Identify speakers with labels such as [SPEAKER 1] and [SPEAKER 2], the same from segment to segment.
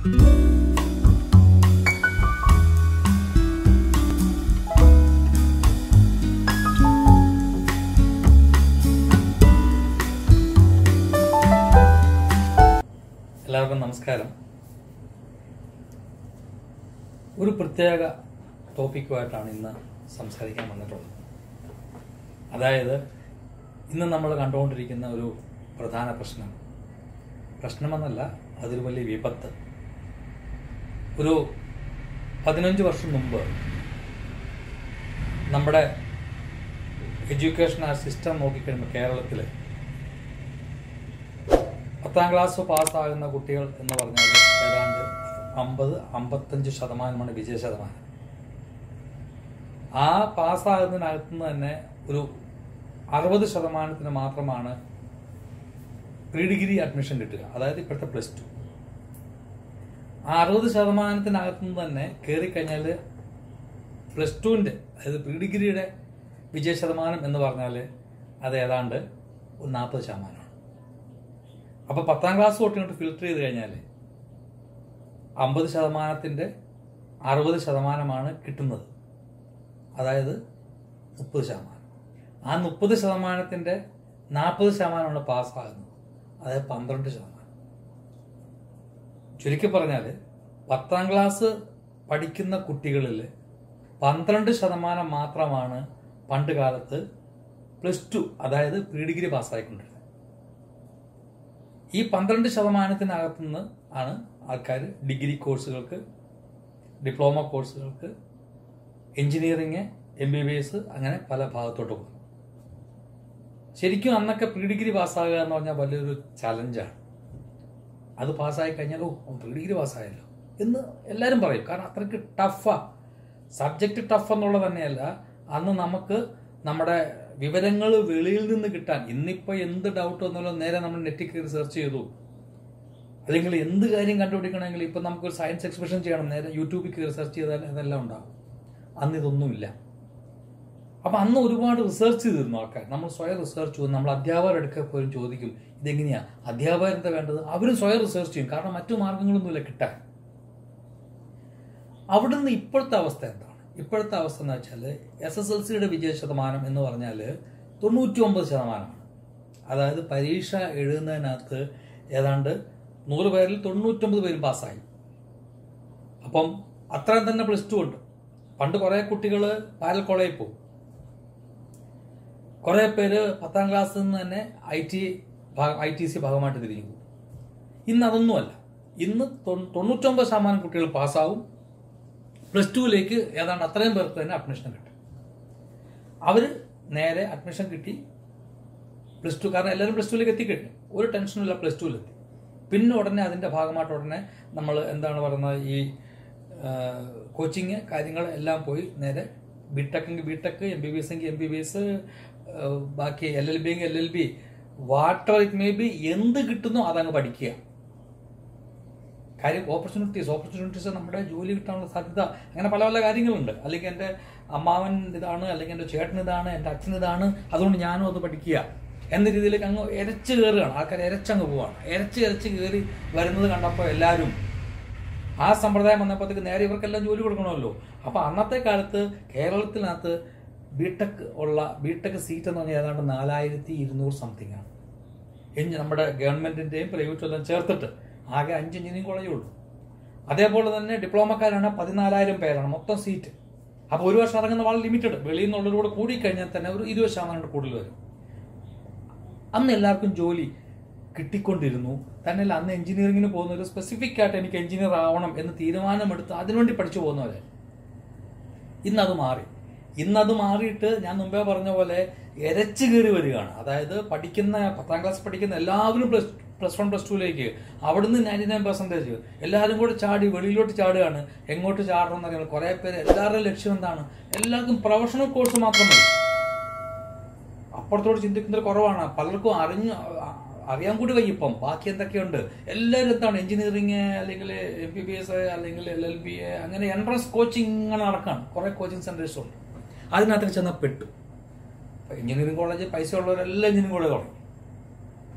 [SPEAKER 1] എല്ലാവർക്കും നമസ്കാരം ഒരു പ്രത്യേക ടോപ്പിക്കുമായിട്ടാണ് ഇന്ന് സംസാരിക്കാൻ വന്നിട്ടുള്ളത് അതായത് ഇന്ന് നമ്മൾ കണ്ടുകൊണ്ടിരിക്കുന്ന ഒരു പ്രധാന പ്രശ്നം പ്രശ്നമെന്നല്ല അതൊരു വലിയ വിപത്ത് ഒരു പതിനഞ്ച് വർഷം മുമ്പ് നമ്മുടെ എഡ്യൂക്കേഷൻ ആ സിസ്റ്റം നോക്കിക്കഴിയുമ്പോൾ കേരളത്തിൽ പത്താം ക്ലാസ് പാസ്സാകുന്ന കുട്ടികൾ എന്ന് പറഞ്ഞാൽ ഏതാണ്ട് അമ്പത് അമ്പത്തഞ്ച് ശതമാനമാണ് വിജയ ശതമാനം ആ പാസ്സാകുന്നതിനകത്ത് നിന്ന് തന്നെ ഒരു അറുപത് ശതമാനത്തിന് മാത്രമാണ് പ്രീ ഡിഗ്രി അഡ്മിഷൻ കിട്ടുക അതായത് ഇപ്പോഴത്തെ പ്ലസ് ടു ആ അറുപത് ശതമാനത്തിനകത്ത് നിന്ന് തന്നെ കയറിക്കഴിഞ്ഞാൽ പ്ലസ് ടുവിൻ്റെ അതായത് പ്രീ ഡിഗ്രിയുടെ വിജയ ശതമാനം എന്ന് പറഞ്ഞാൽ അത് ഏതാണ്ട് ഒരു നാൽപ്പത് ശതമാനമാണ് അപ്പോൾ പത്താം ക്ലാസ് തൊട്ട് ഇങ്ങോട്ട് ഫിൽട്ടർ ചെയ്ത് കഴിഞ്ഞാൽ അമ്പത് ശതമാനത്തിൻ്റെ അറുപത് ശതമാനമാണ് കിട്ടുന്നത് അതായത് മുപ്പത് ശതമാനം ആ മുപ്പത് ശതമാനത്തിൻ്റെ നാൽപ്പത് ശതമാനമാണ് പാസ്സാകുന്നത് അതായത് പന്ത്രണ്ട് ശതമാനം ചുരുക്കി പറഞ്ഞാൽ പത്താം ക്ലാസ് പഠിക്കുന്ന കുട്ടികളിൽ പന്ത്രണ്ട് ശതമാനം മാത്രമാണ് പണ്ട് കാലത്ത് പ്ലസ് ടു അതായത് പ്രീ ഡിഗ്രി പാസ്സായിക്കൊണ്ടിരുന്നത് ഈ പന്ത്രണ്ട് ശതമാനത്തിനകത്തുനിന്ന് ആണ് ആൾക്കാർ ഡിഗ്രി കോഴ്സുകൾക്ക് ഡിപ്ലോമ കോഴ്സുകൾക്ക് engineering M B B S അങ്ങനെ പല ഭാഗത്തോട്ട് പോകും ശരിക്കും അന്നൊക്കെ പ്രീ ഡിഗ്രി പാസ്സാകുക എന്ന് പറഞ്ഞാൽ വലിയൊരു ചലഞ്ചാണ് അത് പാസ്സായി കഴിഞ്ഞാൽ ഓ പ്രീ ഡിഗ്രി പാസ്സായല്ലോ എന്ന് എല്ലാവരും പറയും കാരണം അത്രയ്ക്ക് ടഫാ സബ്ജക്റ്റ് ടഫ് എന്നുള്ളത് തന്നെയല്ല അന്ന് നമുക്ക് നമ്മുടെ വിവരങ്ങൾ വെളിയിൽ നിന്ന് കിട്ടാൻ ഇന്നിപ്പോൾ എന്ത് ഡൗട്ട് വന്നാലും നേരെ നമ്മൾ നെറ്റിൽ കയറി സെർച്ച് ചെയ്തു അല്ലെങ്കിൽ എന്ത് കാര്യം കണ്ടുപിടിക്കണമെങ്കിൽ ഇപ്പം നമുക്കൊരു സയൻസ് എക്സ്പ്രഷൻ ചെയ്യണം നേരെ യൂട്യൂബിൽ കയറി സെർച്ച് ചെയ്താൽ അതെല്ലാം ഉണ്ടാവും അന്ന് ഇതൊന്നുമില്ല അപ്പം അന്ന് ഒരുപാട് റിസർച്ച് ചെയ്തിരുന്നു ആൾക്കാർ നമ്മൾ സ്വയം റിസർച്ച് ചെയ്തു നമ്മൾ അധ്യാപകരെടുക്കെ പോലും ചോദിക്കും ഇതെങ്ങനെയാ അധ്യാപകരെന്താ വേണ്ടത് അവരും സ്വയം റിസർച്ച് ചെയ്യും കാരണം മറ്റു മാർഗങ്ങളൊന്നുമില്ല കിട്ടാൻ അവിടുന്ന് ഇപ്പോഴത്തെ അവസ്ഥ എന്താണ് ഇപ്പോഴത്തെ അവസ്ഥ എന്ന് വെച്ചാൽ എസ് എസ് എൽ സിയുടെ വിജയ ശതമാനം എന്ന് പറഞ്ഞാൽ തൊണ്ണൂറ്റി ഒമ്പത് ശതമാനമാണ് അതായത് പരീക്ഷ എഴുതുന്നതിനകത്ത് ഏതാണ്ട് നൂറ് പേരിൽ തൊണ്ണൂറ്റൊമ്പത് പേരും പാസ്സായി അപ്പം അത്രയും തന്നെ പ്ലസ് ടു ഉണ്ട് പണ്ട് കുറേ കുട്ടികൾ പാരൽ കോളേജിൽ പോകും കുറേ പേര് പത്താം ക്ലാസ്സിൽ നിന്ന് തന്നെ I T I T C ഭാഗമായിട്ട് തിരിഞ്ഞു പോകും ഇന്ന് അതൊന്നുമല്ല ഇന്ന് തൊണ്ണൂറ്റൊമ്പത് ശതമാനം കുട്ടികൾ പാസ്സാവും പ്ലസ് ടുവിലേക്ക് ഏതാണ്ട് അത്രയും പേർക്ക് തന്നെ അഡ്മിഷൻ കിട്ടും അവർ നേരെ അഡ്മിഷൻ കിട്ടി പ്ലസ് ടു കാരണം എല്ലാവരും പ്ലസ് ടുവിലേക്ക് എത്തിക്കഴിഞ്ഞു ഒരു ടെൻഷനുമില്ല പ്ലസ് ടുവിലെത്തി പിന്നെ ഉടനെ അതിൻ്റെ ഭാഗമായിട്ട് ഉടനെ നമ്മൾ എന്താണ് പറയുന്നത് ഈ കോച്ചിങ് കാര്യങ്ങൾ എല്ലാം പോയി നേരെ ബിടെക് എങ്കിൽ B Tech M B B S എങ്കിൽ എം ബി ബി എസ് ബാക്കി എൽ എൽ ബി എങ്കിൽ L L B whatever it may be എന്ത് കിട്ടുന്നോ അതങ്ങ് പഠിക്കുക കാര്യം ഓപ്പർച്യൂണിറ്റീസ് ഓപ്പർച്യൂണിറ്റീസ് നമ്മുടെ ജോലി കിട്ടാനുള്ള സാധ്യത അങ്ങനെ പല പല കാര്യങ്ങളുണ്ട് അല്ലെങ്കിൽ എൻ്റെ അമ്മാവൻ ഇതാണ് അല്ലെങ്കിൽ എൻ്റെ ചേട്ടൻ ഇതാണ് എൻ്റെ അച്ഛൻ ഇതാണ് അതുകൊണ്ട് ഞാനും അത് പഠിക്കുക എന്ന രീതിയിലേക്ക് അങ്ങ് എരച്ച് കയറുകയാണ് ആൾക്കാർ എരച്ചങ്ങ് പോവാണ് എരച്ച് എരച്ച് കയറി വരുന്നത് കണ്ടപ്പോൾ എല്ലാവരും ആ സമ്പ്രദായം വന്നപ്പോഴത്തേക്ക് നേരെ ഇവർക്കെല്ലാം ജോലി കൊടുക്കണമല്ലോ അപ്പോൾ അന്നത്തെ കാലത്ത് കേരളത്തിനകത്ത് ബിടെക് ഉള്ള ബിടെക് സീറ്റ് എന്ന് പറഞ്ഞാൽ ഏതാണ്ട് നാലായിരത്തി ഇരുന്നൂറ് സംതിങ് ആണ് എഞ്ചി നമ്മുടെ ഗവൺമെൻറ്റിൻ്റെയും പ്രൈവറ്റും എല്ലാം ചേർത്തിട്ട് ആകെ അഞ്ച് എഞ്ചിനീയറിംഗ് കോളേജേ ഉള്ളൂ അതേപോലെ തന്നെ ഡിപ്ലോമക്കാരാണ് പതിനാലായിരം പേരാണ് മൊത്തം സീറ്റ് അപ്പോൾ ഒരു വർഷം ഇറങ്ങുന്ന വളരെ ലിമിറ്റഡ് വെളിയിൽ നിന്നുള്ളവരോട് കൂടിക്കഴിഞ്ഞാൽ തന്നെ ഒരു ഇരുപത് ശതമാനം കൂടുതൽ വരും അന്ന് എല്ലാവർക്കും ജോലി കിട്ടിക്കൊണ്ടിരുന്നു തന്നെയല്ല അന്ന് എഞ്ചിനീയറിങ്ങിന് പോകുന്ന ഒരു സ്പെസിഫിക് ആയിട്ട് എനിക്ക് എഞ്ചിനീയർ ആവണം എന്ന് തീരുമാനമെടുത്ത് അതിനുവേണ്ടി പഠിച്ചു പോകുന്നവരെ ഇന്നത് മാറി ഇന്നത് മാറിയിട്ട് ഞാൻ മുമ്പേ പറഞ്ഞ പോലെ എരച്ചു കയറി വരികയാണ് അതായത് പഠിക്കുന്ന പത്താം ക്ലാസ് പഠിക്കുന്ന എല്ലാവരും പ്ലസ് പ്ലസ് വൺ പ്ലസ് ടുവിലേക്ക് അവിടുന്ന് നയൻറ്റി നയൻ പെർസെൻറ്റേജ് എല്ലാവരും കൂടെ ചാടി വെളിയിലോട്ട് ചാടുകയാണ് എങ്ങോട്ട് ചാടണം എന്നറിയാം കുറേ പേര് എല്ലാവരുടെയും ലക്ഷ്യം എന്താണ് എല്ലാവർക്കും പ്രൊഫഷണൽ കോഴ്സ് മാത്രം മതി അപ്പുറത്തോട് ചിന്തിക്കുന്നത് കുറവാണ് പലർക്കും അറിഞ്ഞു അറിയാൻ കൂടി വയ്യ ഇപ്പം ബാക്കി എന്തൊക്കെയുണ്ട് എല്ലാവരും എന്താണ് എഞ്ചിനീയറിങ് അല്ലെങ്കിൽ എം ബി ബി എസ് അല്ലെങ്കിൽ എൽ എൽ ബി എ അങ്ങനെ എൻട്രൻസ് കോച്ചിങ് ഇങ്ങനെ നടക്കാണ് കുറേ കോച്ചിങ് സെൻറ്റേഴ്സ് ഉണ്ട് അതിനകത്ത് ചെന്നാൽ പെട്ടു എഞ്ചിനീയറിംഗ് കോളേജ് പൈസ ഉള്ളവരെല്ലാം എഞ്ചിനീയറിംഗ് കോളേജ് തുടങ്ങി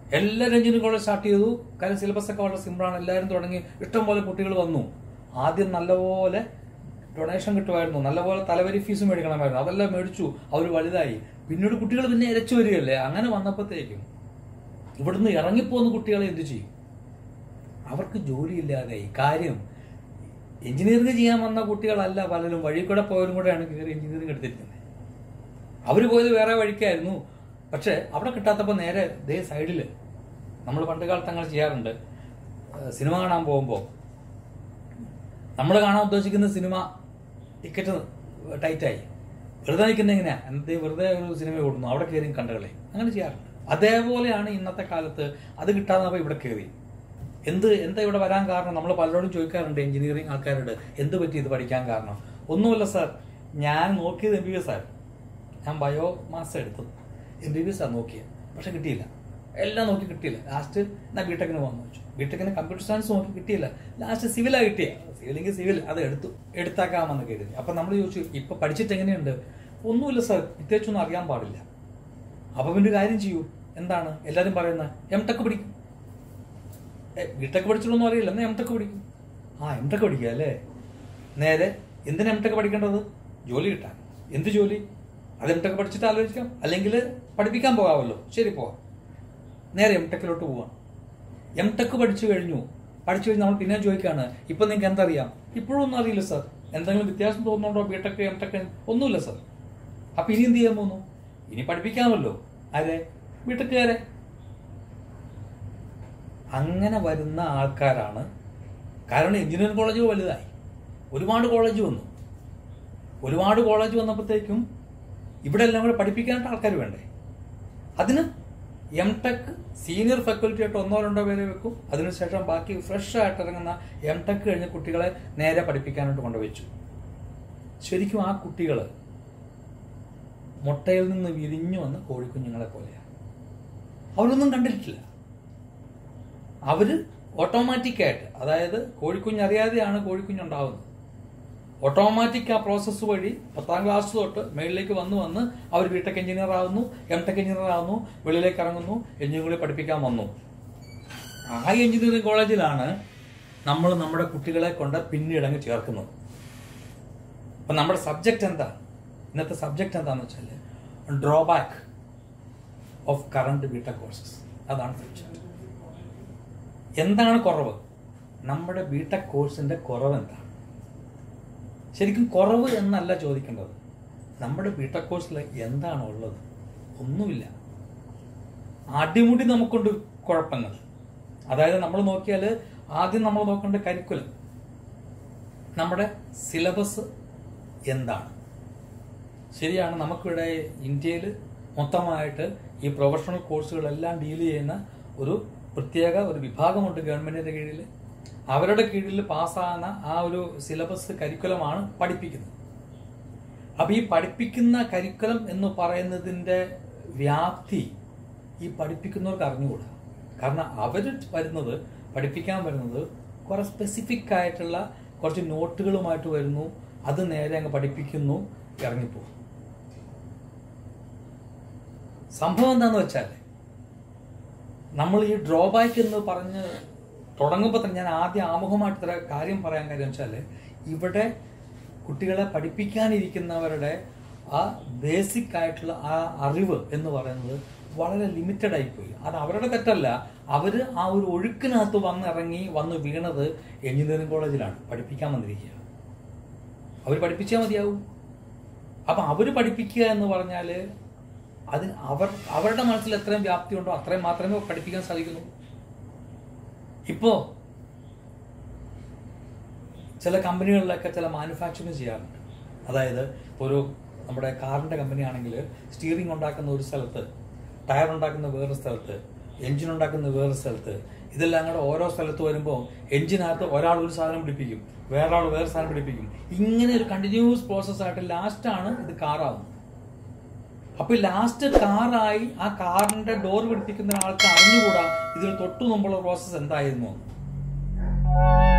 [SPEAKER 1] എല്ലാവരും എഞ്ചിനീയറിംഗ് കോളേജ് സ്റ്റാർട്ട് ചെയ്തു കാര്യം സിലബസ് ഒക്കെ വളരെ സിമ്പിളാണ് എല്ലാവരും തുടങ്ങി ഇഷ്ടംപോലെ കുട്ടികൾ വന്നു ആദ്യം നല്ലപോലെ ഡൊണേഷൻ കിട്ടുമായിരുന്നു നല്ലപോലെ തലവരി ഫീസ് മേടിക്കണമായിരുന്നു അതെല്ലാം മേടിച്ചു അവർ വലുതായി പിന്നീട് കുട്ടികൾ പിന്നെ ഇരച്ചു വരികയല്ലേ അങ്ങനെ വന്നപ്പോഴത്തേക്കും ഇവിടുന്ന് ഇറങ്ങിപ്പോകുന്ന കുട്ടികളെ എന്ത് ചെയ്യും അവർക്ക് ജോലിയില്ലാതായി കാര്യം എഞ്ചിനീയറിംഗ് ചെയ്യാൻ വന്ന കുട്ടികളല്ല പലരും വഴി കൂടെ പോയവരും കൂടെയാണ് കയറി എഞ്ചിനീയറിംഗ് എടുത്തിരിക്കുന്നത് അവർ പോയത് വേറെ വഴിക്കായിരുന്നു പക്ഷെ അവിടെ കിട്ടാത്തപ്പോൾ നേരെ ദേ സൈഡിൽ നമ്മൾ പണ്ട് കാലത്ത് അങ്ങനെ ചെയ്യാറുണ്ട് ഏഹ് സിനിമ കാണാൻ പോകുമ്പോൾ നമ്മൾ കാണാൻ ഉദ്ദേശിക്കുന്ന സിനിമ ടിക്കറ്റ് ടൈറ്റായി വെറുതെ നിൽക്കുന്ന എങ്ങനെയാ എന്തേ വെറുതെ ഒരു സിനിമ ഓടുന്നു അവിടെ കയറി കണ്ടുകളെ അങ്ങനെ ചെയ്യാറുണ്ട് അതേപോലെയാണ് ഇന്നത്തെ കാലത്ത് അത് കിട്ടാതെ അപ്പോൾ ഇവിടെ കയറി എന്ത് എന്താ ഇവിടെ വരാൻ കാരണം നമ്മൾ പലരോടും ചോദിക്കാറുണ്ട് എഞ്ചിനീയറിംഗ് ആൾക്കാരോട് എന്ത് പറ്റി ഇത് പഠിക്കാൻ കാരണം ഒന്നുമില്ല സാർ ഞാൻ നോക്കിയത് എം ബി ബി എസ് ആയിരുന്നു ഞാൻ ബയോ മാസം എടുത്തത് എം ബി ബി എസ് ആണ് നോക്കിയത് പക്ഷെ കിട്ടിയില്ല എല്ലാം നോക്കി കിട്ടിയില്ല ലാസ്റ്റ് ഞാൻ ബിടെക്കിന് വന്നു വെച്ചു ബിടെക്കിന് കമ്പ്യൂട്ടർ സയൻസ് നോക്കി കിട്ടിയില്ല ലാസ്റ്റ് സിവിലാണ് കിട്ടിയ സിവിലെങ്കിൽ സിവിൽ അത് എടുത്തു എടുത്താക്കാമെന്ന് കരുതി അപ്പം നമ്മൾ ചോദിച്ചു ഇപ്പം പഠിച്ചിട്ട് എങ്ങനെയുണ്ട് ഒന്നുമില്ല സാർ പ്രത്യേകിച്ചൊന്നും അറിയാൻ പാടില്ല അപ്പം പിന്നെ ഒരു കാര്യം ചെയ്യൂ എന്താണ് എല്ലാവരും പറയുന്നത് എം ടെക് പഠിക്കും ബിടെക് പഠിച്ചിട്ടൊന്നും അറിയില്ല എന്നാ എം ടെക് പഠിക്കും ആ എം ടെക് പഠിക്കുക അല്ലേ നേരെ എന്തിനാ എം ടെക് പഠിക്കേണ്ടത് ജോലി കിട്ടാൻ എന്ത് ജോലി അത് എം ടെക് പഠിച്ചിട്ട് ആലോചിക്കാം അല്ലെങ്കിൽ പഠിപ്പിക്കാൻ പോകാമല്ലോ ശരി പോവാം നേരെ എം ടെക്കിലോട്ട് പോവാം എം ടെക് പഠിച്ചു കഴിഞ്ഞു പഠിച്ചു കഴിഞ്ഞ് നമ്മൾ പിന്നെ ചോദിക്കുകയാണ് ഇപ്പം നിങ്ങൾക്ക് എന്തറിയാം ഇപ്പോഴും ഒന്നും അറിയില്ല സാർ എന്തെങ്കിലും വ്യത്യാസം തോന്നുന്നുണ്ടോ ബി ടെക് എം ടെക് ഒന്നുമില്ല സാർ അപ്പം ഇനി എന്ത് ചെയ്യാൻ പോകുന്നു ഇനി പഠിപ്പിക്കാമല്ലോ ആരെ ബി ടെക്കുകാരെ അങ്ങനെ വരുന്ന ആൾക്കാരാണ് കാരണം എഞ്ചിനീയറിംഗ് കോളേജ് വലുതായി ഒരുപാട് കോളേജ് വന്നു ഒരുപാട് കോളേജ് വന്നപ്പോഴത്തേക്കും ഇവിടെ എല്ലാം കൂടെ പഠിപ്പിക്കാനായിട്ട് ആൾക്കാർ വേണ്ടേ അതിന് എം ടെക് സീനിയർ ഫാക്കൽറ്റി ആയിട്ട് ഒന്നോ രണ്ടോ പേരെ വെക്കും അതിനുശേഷം ബാക്കി ഫ്രഷ് ആയിട്ട് ഇറങ്ങുന്ന എം ടെക് കഴിഞ്ഞ കുട്ടികളെ നേരെ പഠിപ്പിക്കാനായിട്ട് കൊണ്ടുവച്ചു ശരിക്കും ആ കുട്ടികൾ മുട്ടയിൽ നിന്ന് വിരിഞ്ഞു വന്ന കോഴിക്കുഞ്ഞുങ്ങളെ പോലെയാണ് അവരൊന്നും കണ്ടിട്ടില്ല അവര് ഓട്ടോമാറ്റിക്കായിട്ട് അതായത് കോഴിക്കുഞ്ഞ് അറിയാതെയാണ് കോഴിക്കുഞ്ഞുണ്ടാവുന്നത് ഓട്ടോമാറ്റിക് ആ പ്രോസസ്സ് വഴി പത്താം ക്ലാസ് തൊട്ട് മേളിലേക്ക് വന്ന് വന്ന് അവർ ബിടെക് എഞ്ചിനീയർ ആവുന്നു എം ടെക് എഞ്ചിനീയർ ആവുന്നു വെളിയിലേക്ക് ഇറങ്ങുന്നു എഞ്ചിനീയറിംഗ് പഠിപ്പിക്കാൻ വന്നു ആ എഞ്ചിനീയറിംഗ് കോളേജിലാണ് നമ്മൾ നമ്മുടെ കുട്ടികളെ കൊണ്ട് പിന്നീടങ്ങ് ചേർക്കുന്നത് അപ്പം നമ്മുടെ സബ്ജക്റ്റ് എന്താ ഇന്നത്തെ സബ്ജക്റ്റ് എന്താണെന്ന് വെച്ചാൽ drawback of current B tech courses അതാണ് സബ്ജക്റ്റ് എന്താണ് കുറവ് നമ്മുടെ ബിടെക് കോഴ്സിന്റെ കുറവ് എന്താണ് ശരിക്കും കുറവ് എന്നല്ല ചോദിക്കേണ്ടത് നമ്മുടെ ബിടെക് കോഴ്സിൽ എന്താണ് ഉള്ളത് ഒന്നുമില്ല അടിമുടി നമുക്കുണ്ട് കുഴപ്പങ്ങൾ അതായത് നമ്മൾ നോക്കിയാൽ ആദ്യം നമ്മൾ നോക്കേണ്ട കരിക്കുലം നമ്മുടെ സിലബസ് എന്താണ് ശരിയാണ് നമുക്കിവിടെ ഇന്ത്യയിൽ മൊത്തമായിട്ട് ഈ പ്രൊഫഷണൽ കോഴ്സുകളെല്ലാം ഡീൽ ചെയ്യുന്ന ഒരു പ്രത്യേക ഒരു വിഭാഗമുണ്ട് ഗവൺമെന്റിന്റെ കീഴിൽ അവരുടെ കീഴിൽ പാസ്സാകുന്ന ആ ഒരു സിലബസ് കരിക്കുലമാണ് പഠിപ്പിക്കുന്നത് അപ്പൊ ഈ പഠിപ്പിക്കുന്ന കരിക്കുലം എന്ന് പറയുന്നതിന്റെ വ്യാപ്തി ഈ പഠിപ്പിക്കുന്നവർക്ക് അറിഞ്ഞുകൂടാ കാരണം അവർ വരുന്നത് പഠിപ്പിക്കാൻ വരുന്നത് കുറെ സ്പെസിഫിക് ആയിട്ടുള്ള കുറച്ച് നോട്ടുകളുമായിട്ട് വരുന്നു അത് നേരെ അങ്ങ് പഠിപ്പിക്കുന്നു ഇറങ്ങിപ്പോകും സംഭവം എന്താന്ന് വെച്ചാൽ നമ്മൾ ഈ ഡ്രോബാക്ക് എന്ന് പറഞ്ഞ് തുടങ്ങുമ്പോൾ തന്നെ ഞാൻ ആദ്യം ആമുഖമായിട്ട് ഇത്ര കാര്യം പറയാൻ കാര്യം വെച്ചാൽ ഇവിടെ കുട്ടികളെ പഠിപ്പിക്കാനിരിക്കുന്നവരുടെ ആ ബേസിക് ആയിട്ടുള്ള ആ അറിവ് എന്ന് പറയുന്നത് വളരെ ലിമിറ്റഡ് ആയിപ്പോയി അത് അവരുടെ തെറ്റല്ല അവർ ആ ഒരു ഒഴുക്കിനകത്ത് വന്നിറങ്ങി വന്ന് വീണത് എഞ്ചിനീയറിംഗ് കോളേജിലാണ് പഠിപ്പിക്കാൻ വന്നിരിക്കുക അവർ പഠിപ്പിച്ചാൽ മതിയാവും അപ്പം അവർ പഠിപ്പിക്കുക എന്ന് പറഞ്ഞാൽ അതിന് അവർ അവരുടെ മനസ്സിൽ എത്രയും വ്യാപ്തി ഉണ്ടോ അത്രയും മാത്രമേ പഠിപ്പിക്കാൻ സാധിക്കുന്നു ഇപ്പോ ചില കമ്പനികളിലൊക്കെ ചില മാനുഫാക്ചറിങ് ചെയ്യാറുണ്ട് അതായത് ഇപ്പോൾ ഒരു നമ്മുടെ കാറിന്റെ കമ്പനി ആണെങ്കിൽ സ്റ്റിയറിംഗ് ഉണ്ടാക്കുന്ന ഒരു സ്ഥലത്ത് ടയർ ഉണ്ടാക്കുന്ന വേറൊരു സ്ഥലത്ത് എഞ്ചിൻ ഉണ്ടാക്കുന്ന വേറൊരു സ്ഥലത്ത് ഇതെല്ലാം കൂടെ ഓരോ സ്ഥലത്ത് വരുമ്പോൾ എഞ്ചിനകത്ത് ഒരാൾ ഒരു സാധനം പിടിപ്പിക്കും വേറെ ആൾ വേറെ സാധനം പിടിപ്പിക്കും ഇങ്ങനെ ഒരു കണ്ടിന്യൂസ് പ്രോസസ് ആയിട്ട് ലാസ്റ്റാണ് ഇത് കാറാവുന്നത് അപ്പൊ ലാസ്റ്റ് കാറായി ആ കാറിന്റെ ഡോർ പിടിപ്പിക്കുന്ന ആൾക്ക് അറിഞ്ഞുകൂടാ ഇതിന് തൊട്ടു മുമ്പുള്ള പ്രോസസ്സ് എന്തായിരുന്നു എന്ന്.